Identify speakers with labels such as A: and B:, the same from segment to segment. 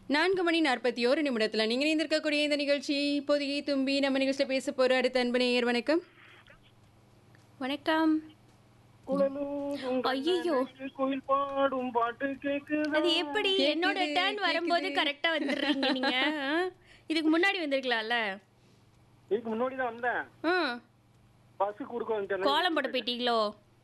A: நான்கு மணி நாற்பத்தி ஓரு நிமிடத்தில் நீங்கள் இணைந்திருக்கக்கூடிய இந்த நிகழ்ச்சி பொதிகை தும்பி நம்ம நிகழ்ச்சியில் பேச போகிற அடுத்த அன்பு நேயர் வணக்கம்
B: வணக்கம்
C: குழலூரும்
B: ஐயையோ.
C: கண்ணனையில் குயில் பாடும் பாட்டு கேக்குதா
B: அது எப்படி என்னோட டர்ன் வரும்போது கரெக்டா வந்துடுறீங்க நீங்க ஆ? இதுக்கு முன்னாடி வந்திருக்கலாம்ல
C: இதுக்கு முன்னாடி தான் வந்தேன்
B: ஆ.
C: பஸ் கொடுக்க வந்துட்டேன்
B: கோலம் போட போயிட்டீங்களோ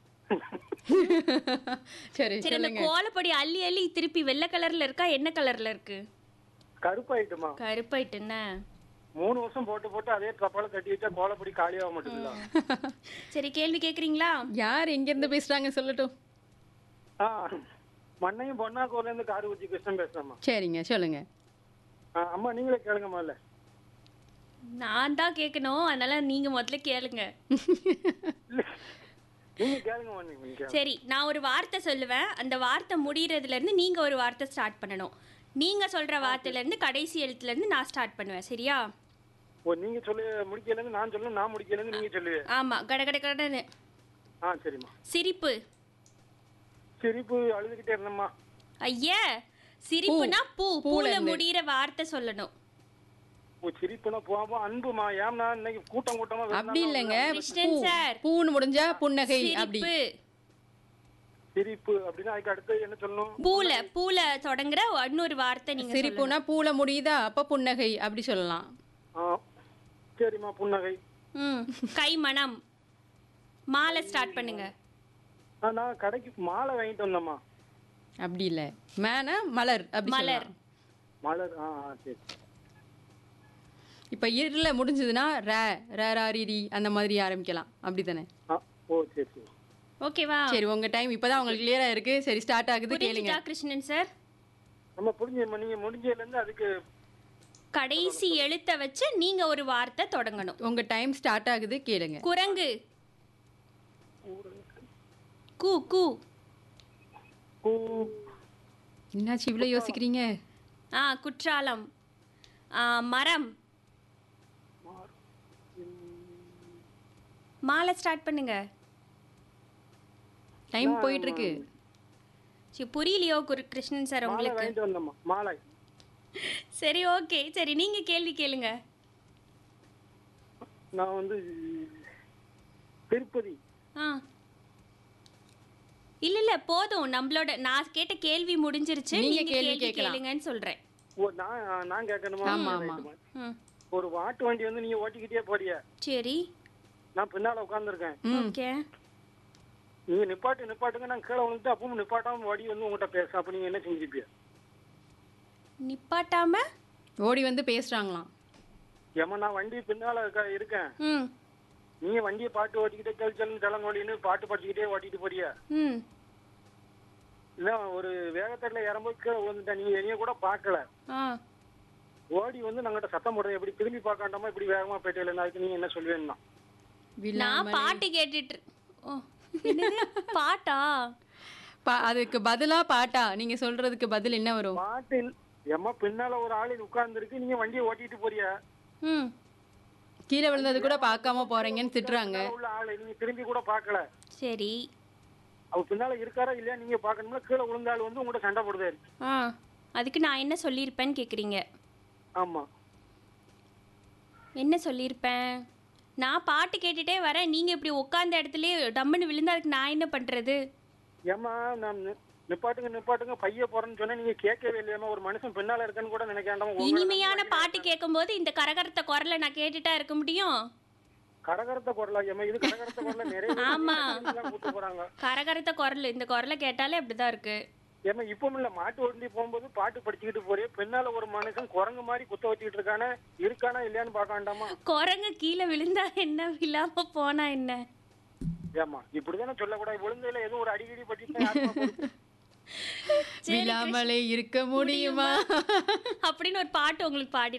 A: சரி
B: சரி அந்த
A: சொல்லுங்க
B: கோலப்பொடி அள்ளி அள்ளி திருப்பி வெள்ளை கலர்ல இருக்கா என்ன கலர்ல இருக்கு
C: கருப்பாயிட்டுமா
B: கருப்பாயிட்டுன்னு
C: மூணு வருஷம் போட்டு போட்டு அதே ட்ரப்பால கட்டி வச்சா கோலப்பொடி காலியாக மாட்டேங்குதா
B: சரி கேள்வி கேக்குறீங்களா
A: யார் எங்கேருந்து பேசுகிறாங்க சொல்லட்டும்
C: ஆ மண்ணையும் பொன்னா கோல இருந்து காரு ஊத்தி கிருஷ்ணன் பேசுறேம்மா
A: சரிங்க சொல்லுங்க
C: ஆ, அம்மா நீங்களே கேளுங்க முதல்ல
B: நான் தான் கேட்கணும் அதனால நீங்க முதல்ல கேளுங்க
C: இல்ல, நீங்க கேளுங்க அம்மா, நீங்க கேளுங்க.
B: சரி நான் ஒரு வார்த்தை சொல்லுவேன் அந்த வார்த்தை முடியறதுல இருந்து நீங்க ஒரு வார்த்தை ஸ்டார்ட் பண்ணணும் நீங்க சொல்ற வார்த்தையில இருந்து கடைசி எழுத்துல இருந்து நான் ஸ்டார்ட் பண்ணுவேன் சரியா
C: ஓ நீங்க சொல்லு முடிக்கலன்னு நான் சொல்லணும் நான் முடிக்கலன்னு நீங்க சொல்லுவேன்
B: ஆமா கட கட கடன்னு
C: ஆ சரிம்மா
B: சிரிப்பு
C: சிரிப்பு அழுதுகிட்டே இருந்தம்மா
B: ஐயா சிரிப்புனா பூ
A: பூல
B: பூல
A: இருந்து.
B: முடியிற வார்த்தை சொல்லணும்
C: ஓ சிரிப்புனா போவோம் அன்புமா ஏம்னா இன்னைக்கு கூட்டம் கூட்டமா
A: அப்படி
C: விருந்தாங்க.
A: இல்லைங்க
B: கிருஷ்ணன்
A: பூ.
B: சார்.
A: பூன்னு முடிஞ்சா புன்னகை அப்படி
B: சிரிப்பு
C: சிரிப்பு அப்படின்னா அதுக்கு அடுத்து என்ன சொல்லணும்
B: பூல பூல தொடங்குற இன்னொரு வார்த்தை நீங்க சொல்லணும்.
A: சிரிப்புனா பூல முடியுதா அப்ப புன்னகை அப்படி சொல்லலாம்
C: ஆ சரிம்மா புன்னகை
B: ம் கை மனம் மாலை ஸ்டார்ட் பண்ணுங்க
C: ஆ, நான் கடைக்கு மாலை வாங்கிட்டு வந்தேம்மா
A: அப்படி இல்ல மேனா மலர் அப்படி
B: மலர்.
A: சொல்லலாம்
C: மலர் ஆ ஆ, சரி
A: இப்ப இருள முடிஞ்சதுன்னா ர ர ரா ரி ரி அந்த மாதிரி ஆரம்பிக்கலாம் அப்படிதானே
C: ஆ ஓ சரி சரி
B: ஓகேவா
A: சரி உங்க டைம் இப்பதான் உங்களுக்கு கிளியரா இருக்கு சரி ஸ்டார்ட் ஆகுது கேளுங்க
B: புரிஞ்சுட்டா கிருஷ்ணன் சார்
C: நம்ம புரிஞ்சு நீங்க முடிஞ்சதுல இருந்து அதுக்கு
B: கடைசி எழுத்த வச்சு நீங்க ஒரு வார்த்தை தொடங்கணும்
A: உங்க டைம் ஸ்டார்ட் ஆகுது கேளுங்க
B: குரங்கு கூ கூ
C: பூ
A: என்னாச்சு இவ்வளவு யோசிக்கிறீங்க
B: ஆ குற்றாலம் ஆ, மரம் மாலை ஸ்டார்ட் பண்ணுங்க
A: டைம் போயிட்டு இருக்கு
B: சரி புரியலையோ குரு கிருஷ்ணன் சார்
C: மாலை
B: உங்களுக்கு
C: வாங்கிட்டு வந்தேம்மா மாலை
B: சரி ஓகே சரி நீங்க கேள்வி கேளுங்க
C: நான் வந்து திருப்பதி
B: ஆ இல்ல இல்ல போதும் நம்மளோட நான் கேட்ட கேள்வி முடிஞ்சிருச்சு
A: நீங்க
B: நீங்க
A: கேள்வி
B: கேள்வி
A: கேட்கலாம்.
B: கேளுங்கன்னு சொல்றேன்
C: ஓ நான் நான் கேட்கணுமா
A: ஆமா, ஆமா.
C: ரைட்டுமா.
B: ம்
C: ஒரு வாட்டு வண்டி வந்து நீங்க ஓட்டிக்கிட்டே போறிய
B: சரி
C: நான் பின்னால உட்காந்துருக்கேன்
B: ஓகே
C: நீங்க நிப்பாட்டு நிப்பாட்டுங்க நான் கீழே விழுந்துட்டு அப்பவும் நிப்பாட்டாம வடி வந்து உங்ககிட்ட பேச அப்ப நீங்க என்ன செஞ்சுப்பிய
B: நிப்பாட்டாம
A: ஓடி வந்து பேசுறாங்களாம்
C: ஏமா நான் வண்டி பின்னால இருக்க- இருக்கேன்
B: ம்
C: நீங்க வண்டியை பாட்டு ஓட்டிக்கிட்டே செல் செல்னு தெலங்கோலின்னு பாட்டு படிச்சுக்கிட்டே ஓட்டிட்டு போறிய
B: ம்
C: இல்ல ஒரு வேகத்துல இறங்கும்போது கீழே விழுந்துட்டேன் நீங்க என்னைய கூட பார்க்கல
B: ஆ
C: ஓடி வந்து நாங்கிட்ட சத்தம் போடுறேன் எப்படி திரும்பி பார்க்காண்டாமா இப்படி வேகமா போயிட்டு அதுக்கு நீங்க என்ன சொல்லுவேன்னா
B: நான்
A: விழாமலே-
B: பாட்டு கேட்டுட்டு இரு- ஓ என்னது? பாட்டா
A: பா- அதுக்கு பதிலா பாட்டா நீங்க சொல்றதுக்கு பதில் என்ன வரும்
C: பாட்டில் ஏம்மா பின்னால ஒரு ஆளு உட்கார்ந்து இருக்கு நீங்க வண்டியை ஓட்டிட்டு போறிய
B: ம்
A: கீழே விழுந்தது கூட பார்க்காம போறீங்கன்னு திட்டுறாங்க
C: பின்னால உள்ள ஆளு நீங்க திரும்பி கூட பார்க்கல
B: சரி
C: அவ பின்னால இருக்காரா இல்லையா நீங்க பாக்கணும்னா கீழே விழுந்த ஆளு வந்து உங்கள்கிட்ட சண்டை போடுதாரு
B: ஆ அதுக்கு நான் என்ன சொல்லியிருப்பேன்னு கேட்குறீங்க
C: ஆமா
B: என்ன சொல்லியிருப்பேன் நான் பாட்டு கேட்டுட்டே வரேன் நீங்கள் இப்படி உட்காந்த இடத்துலயே டம்முன்னு விழுந்தா அதுக்கு நான் என்ன பண்ணுறது
C: ஏம்மா நான் நி- நிப்பாட்டுங்க நிப்பாட்டுங்க பைய போறேன்னு சொன்னா நீங்க கேட்கவே இல்லையாம்மா ஒரு மனுஷன் பின்னால இருக்கன்னு கூட நினைக்காண்டாம உங்களை
B: இனிமையான பாட்டு கேட்கும்போது இந்த கரகரத்த குரலை நான் கேட்டுட்டா இருக்க முடியும்
C: கரகரத்த குரலா ஏம்மா இது கரகரத்த குரல நிறைய பேர்
B: ஆமா.
C: எல்லாம் கூட்டு போறாங்க
B: கரகரத்த குரல் இந்த குரலை கேட்டாலே அப்படிதான் இருக்கு
C: ஏம்மா இப்பவும் இல்ல மாட்டு வண்டி போகும்போது பாட்டு படிச்சுக்கிட்டு போறியே பின்னால ஒரு மனுஷன் குரங்கு மாதிரி குத்த வச்சுக்கிட்டு இருக்கானே இருக்கானா இல்லையான்னு பார்க்க வேண்டாமா
B: குரங்கு கீழே விழுந்தா என்ன விழாம போனா என்ன
C: ஏம்மா இப்படிதானே சொல்லக்கூடாது விழுந்ததுல எதுவும் ஒரு அடிக்கடி பற்றி
A: விழாமலே இருக்க முடியுமா
B: அப்படின்னு ஒரு பாட்டு உங்களுக்கு பாடி